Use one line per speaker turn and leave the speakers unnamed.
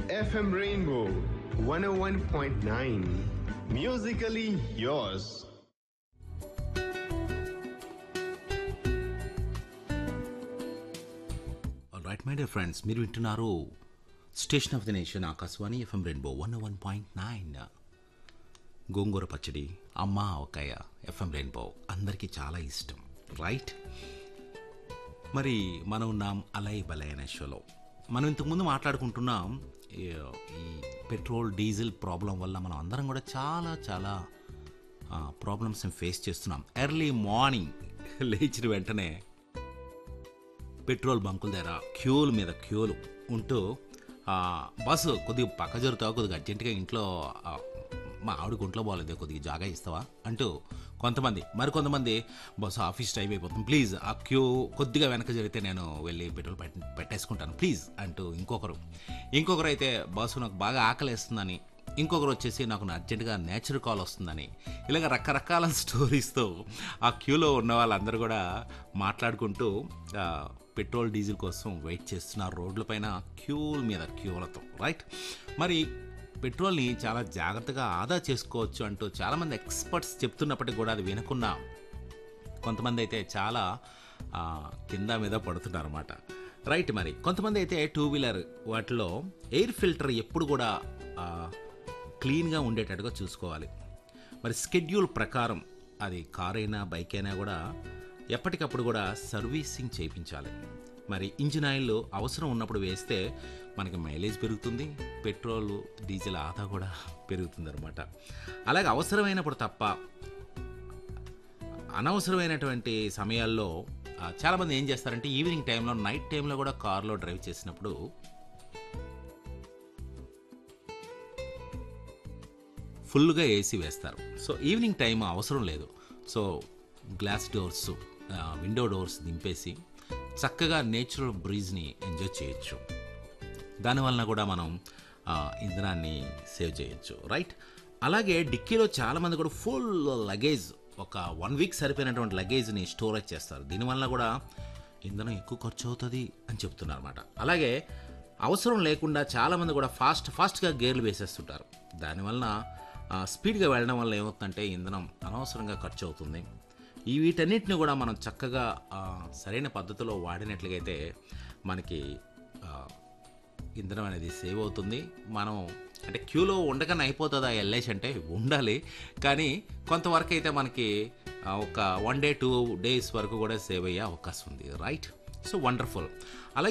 FM Rainbow 101.9. Musically yours.
Right my dear friends మీరు వింటున్నారు station of the nation Akashvani FM rainbow one one point nine గోంగూర పచ్చడి అమ్మ ఆవకాయ FM rainbow అందరికీ చాలా ఇష్టం రైట్ మరి మనం ఉన్నాం అలై బలై అనే షోలో మనం ఇంతకుముందు మాట్లాడుకుంటున్నాం ఈ ఈ పెట్రోల్ డీజిల్ ప్రాబ్లం వల్ల మనం అందరం కూడా చాలా చాలా ప్రాబ్లమ్స్ని ఫేస్ చేస్తున్నాం ఎర్లీ మార్నింగ్ లేచిన వెంటనే పెట్రోల్ బంకుల దగ్గర క్యూల మీద క్యూలు ఉంటూ ఆ, బస్సు కొద్దిగా పక్క జరుగుతావా కొద్దిగా అర్జెంటుగా ఇంట్లో ఆ, మా ఆవిడకి ఒంట్లో బాగాలేదు కొద్దిగా జాగా ఇస్తావా అంటూ కొంతమంది మరి కొంతమంది బస్సు ఆఫీస్ టైం అయిపోతుంది ప్లీజ్ ఆ క్యూ కొద్దిగా వెనక జరిగితే నేను వెళ్ళి పెట్రోల్ పెట్ పెట్టేసుకుంటాను ప్లీజ్ అంటూ ఇంకొకరు ఇంకొకరు అయితే బస్సు నాకు బాగా ఆకలేస్తుందని ఇంకొకరు వచ్చేసి నాకు అర్జెంటుగా నేచర్ కాల్ వస్తుందని ఇలాగ రకరకాల స్టోరీస్తో ఆ క్యూలో ఉన్న వాళ్ళందరూ కూడా మాట్లాడుకుంటూ ఆ, పెట్రోల్ డీజిల్ కోసం వెయిట్ చేస్తున్నారు రోడ్లపైన క్యూల మీద క్యూలతో రైట్ మరి పెట్రోల్ని చాలా జాగ్రత్తగా ఆదా చేసుకోవచ్చు అంటూ చాలామంది ఎక్స్పర్ట్స్ చెప్తున్నప్పటికీ కూడా అది వినకుండా కొంతమంది అయితే చాలా ఆ, కింద మీద పడుతున్నారు అనమాట రైట్ మరి కొంతమంది అయితే టూ వీలర్ వాటిలో ఎయిర్ ఫిల్టర్ ఎప్పుడు కూడా ఆ, క్లీన్గా ఉండేటట్టుగా చూసుకోవాలి మరి స్కెడ్యూల్ ప్రకారం అది కార్ అయినా బైక్ అయినా కూడా ఎప్పటికప్పుడు కూడా సర్వీసింగ్ చేయించాలి మరి ఇంజిన్ ఆయిల్ అవసరం ఉన్నప్పుడు వేస్తే మనకి మైలేజ్ పెరుగుతుంది పెట్రోల్ డీజిల్ ఆదా కూడా పెరుగుతుంది అనమాట అలాగే అవసరమైనప్పుడు తప్ప అనవసరమైనటువంటి సమయాల్లో ఆ, చాలామంది ఏం చేస్తారంటే ఈవినింగ్ టైంలో నైట్ టైంలో కూడా కార్లో డ్రైవ్ చేసినప్పుడు ఫుల్గా ఏసీ వేస్తారు సో ఈవినింగ్ టైం అవసరం లేదు so glass doors window doors దింపేసి చక్కగా నేచురల్ బ్రీజ్ని ఎంజాయ్ చేయొచ్చు దానివలన కూడా మనం ఆ, ఇంధనాన్ని సేవ్ చేయొచ్చు రైట్ అలాగే డిక్కీలో చాలామంది కూడా ఫుల్ లగేజ్ ఒక వన్ వీక్ సరిపోయినటువంటి లగేజ్ని స్టోరేజ్ చేస్తారు దీనివల్ల కూడా ఇంధనం ఎక్కువ ఖర్చు అవుతుంది అని చెప్తున్నారు అనమాట అలాగే అవసరం లేకుండా చాలామంది కూడా ఫాస్ట్ ఫాస్ట్గా గేర్లు వేసేస్తుంటారు దానివలన ఆ, స్పీడ్గా వెళ్ళడం వల్ల ఏమవుతుందంటే ఇంధనం అనవసరంగా ఖర్చు అవుతుంది ఈ వీటన్నిటిని కూడా మనం చక్కగా ఆ, సరైన పద్ధతిలో వాడినట్లయితే మనకి ఆ, ఇంధనం అనేది సేవ్ అవుతుంది మనం అంటే క్యూలో ఉండగానే అయిపోతుందా ఎల్ఐసి అంటే ఉండాలి కానీ కొంతవరకు అయితే మనకి ఆ, ఒక వన్ డే టూ డేస్ వరకు కూడా సేవ్ అయ్యే అవకాశం ఉంది రైట్ సో వండర్ఫుల్ అలాగే